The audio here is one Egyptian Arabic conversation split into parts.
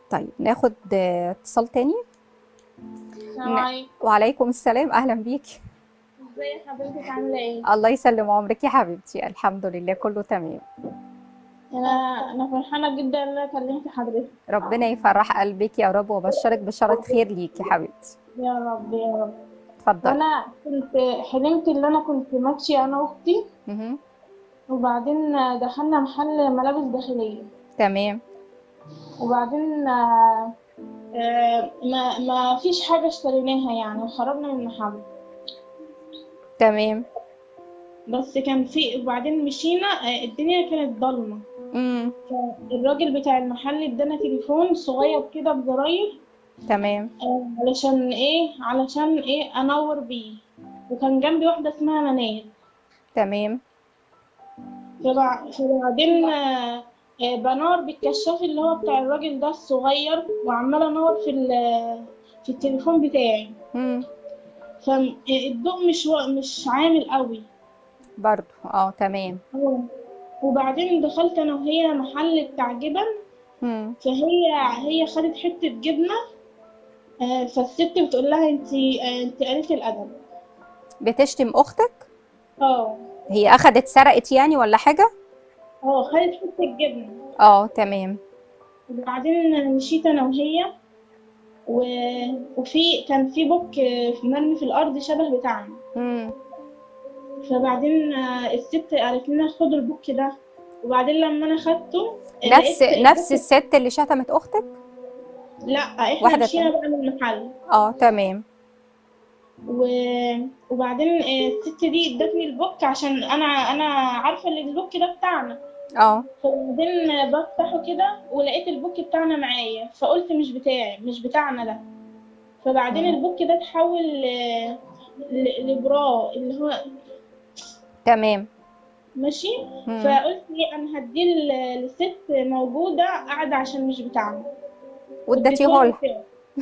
طيب ناخد آه، اتصال تاني السلام ن- عليكم وعليكم السلام اهلا بيكي ازي حضرتك عامله ايه الله يسلم عمرك يا حبيبتي الحمد لله كله تمام انا انا فرحانه جدا ان انا كلمت حضرتك ربنا يفرح قلبك يا رب وبشرك بشارة خير ليكي يا حبيبتي يا رب يا رب اتفضلي وانا كنت حلمت ان انا كنت ماشيه انا واختي مهم. وبعدين دخلنا محل ملابس داخليه تمام وبعدين آه، آه، ما ما فيش حاجه اشتريناها يعني وخرجنا من المحل تمام بس كان في وبعدين مشينا آه، الدنيا كانت ضلمه امم الراجل بتاع المحل ادانا تليفون صغير كده بزراير تمام آه، علشان ايه علشان ايه انور بيه وكان جنبي واحده اسمها منال تمام فبع- فبعدين آه، آه، بنور بالكشاف اللي هو بتاع الراجل ده الصغير وعماله انور في ال- في التليفون بتاعي امم فالضوء مش وا- مش عامل قوي برضو اه تمام آه. وبعدين دخلت انا وهي محل بتاع جبن امم فهي هي خدت حته جبنه آه، فالست بتقول لها انت انت قليله الادب بتشتم اختك اه هي اخدت سرقت يعني ولا حاجة اه خدت حته جبنه اه تمام وبعدين مشيت انا وهي و... وفي كان في بوك مرمي في الارض شبه بتاعنا امم فبعدين آه، الست قالت لنا خدوا البوك ده وبعدين لما انا خدته نفس لقيت نفس البوك- الست اللي شتمت اختك لا احنا واحدة مشينا بقى من المحل اه تمام و... وبعدين آه، الست دي ادتني البوك عشان انا انا عارفه ان البوك ده بتاعنا اه فبعدين بفتحه كده ولقيت البوك بتاعنا معايا فقلت مش بتاعي مش بتاعنا ده فبعدين مم. البوك ده اتحول ل- ل- لبرا اللي هو تمام ماشي مم. فقلت ايه انا هديه ل- لست موجودة قاعدة عشان مش بتاعنا واديتيه اديته لها لها فعلا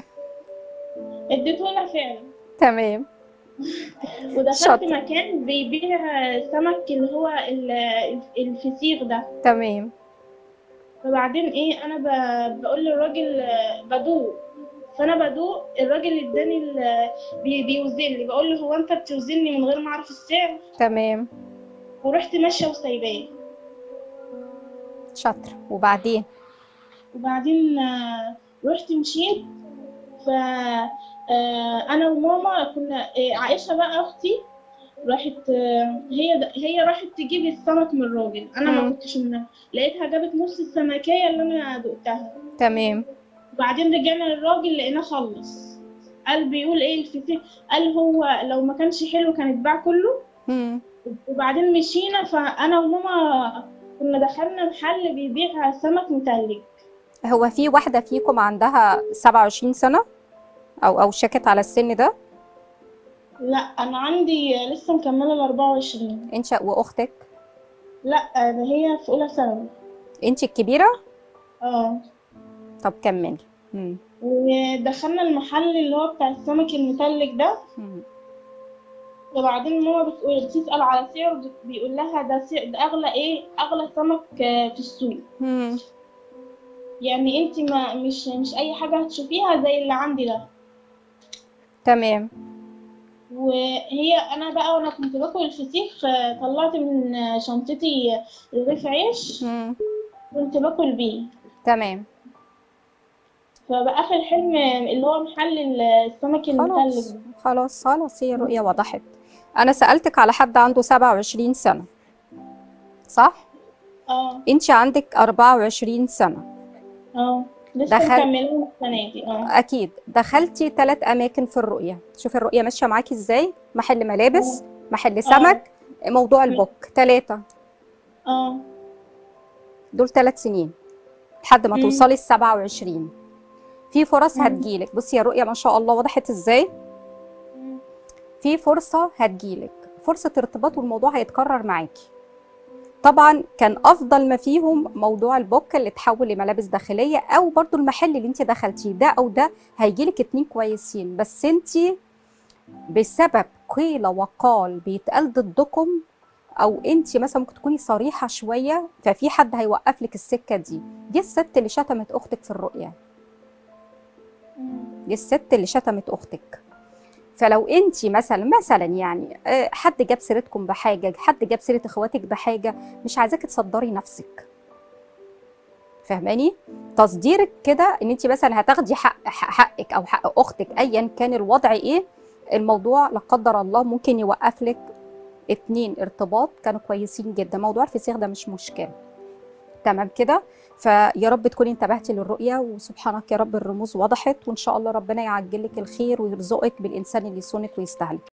اديته لها فعلا تمام ودخلت شاطر. مكان بيبيع سمك اللي هو ال- الفسيخ ده تمام فبعدين ايه انا ب- بقول للراجل آه، بدوق فانا بدوق الراجل اداني ال- بي- بيوزن لي بقول له هو انت بتوزني من غير ما اعرف السعر تمام ورحت ماشيه وسايباه شاطر وبعدين وبعدين آه، رحت مشيت ف آه، انا وماما كنا آه، عائشه بقى اختي راحت آه، هي د- هي راحت تجيب السمك من الراجل انا ما مم. كنتش منها لقيتها جابت نص السمكيه اللي انا دقتها تمام وبعدين رجعنا للراجل لقيناه خلص قال بيقول ايه الفسيخ قال هو لو ما كانش حلو كان اتباع كله مم. وبعدين مشينا فانا وماما كنا دخلنا محل بيبيع سمك متلج هو في واحدة فيكم عندها 27 سنة أو أو شكت على السن ده لا انا عندي لسه مكمله ال 24 أنت وأختك لا ده هي في اولى ثانوي أنت الكبيرة اه طب كملي مم. ودخلنا المحل اللي هو بتاع السمك المتلج ده مم. وبعدين ماما بتقول بتسأل على سعر بت- بيقول لها ده سعر ده اغلى ايه اغلى سمك آه، في السوق مم. يعني انت ما مش مش اي حاجه هتشوفيها زي اللي عندي ده تمام وهي انا بقى وانا كنت باكل الفسيخ آه، طلعت من آه، شنطتي رغيف عيش مم. كنت باكل بيه تمام فبقى اخر حلم اللي هو محل السمك المتلج خلاص ده خلاص خلاص هي الرؤية وضحت أنا سألتك على حد عنده 27 سنة صح؟ اه أنت عندك 24 سنة اه لسه دخل- مكملين السنه دي اه أكيد دخلتي ثلاث أماكن في الرؤية شوفي الرؤية ماشية معاكي إزاي محل ملابس محل سمك موضوع البوك ثلاثة اه دول ثلاث سنين لحد ما مم. توصلي ل 27 في فرص مم. هتجيلك بصي يا رؤية ما شاء الله وضحت ازاي مم. في فرصة هتجيلك فرصة ارتباط والموضوع هيتكرر معاكي طبعا كان افضل ما فيهم موضوع البوك اللي اتحول لملابس داخلية او برضو المحل اللي انت دخلتيه ده او ده هيجيلك اتنين كويسين بس انت بسبب قيل وقال بيتقال ضدكم او انت مثلا ممكن تكوني صريحه شويه ففي حد هيوقف لك السكه دي دي الست اللي شتمت اختك في الرؤيه مم. دي الست اللي شتمت اختك فلو انت مثلا مثلا يعني آه، حد جاب سيرتكم بحاجه حد جاب سيره اخواتك بحاجه مش عايزاكي تصدري نفسك فاهماني تصديرك كده ان انت مثلا هتاخدي حق حق- حقك او حق اختك ايا كان الوضع ايه الموضوع لا قدر الله ممكن يوقف لك اتنين ارتباط كانوا كويسين جدا موضوع الفسيخ ده مش مشكله تمام كده فيا رب تكوني انتبهتي للرؤيه وسبحانك يا رب الرموز وضحت وان شاء الله ربنا يعجل لك الخير ويرزقك بالانسان اللي يصونك ويستاهلك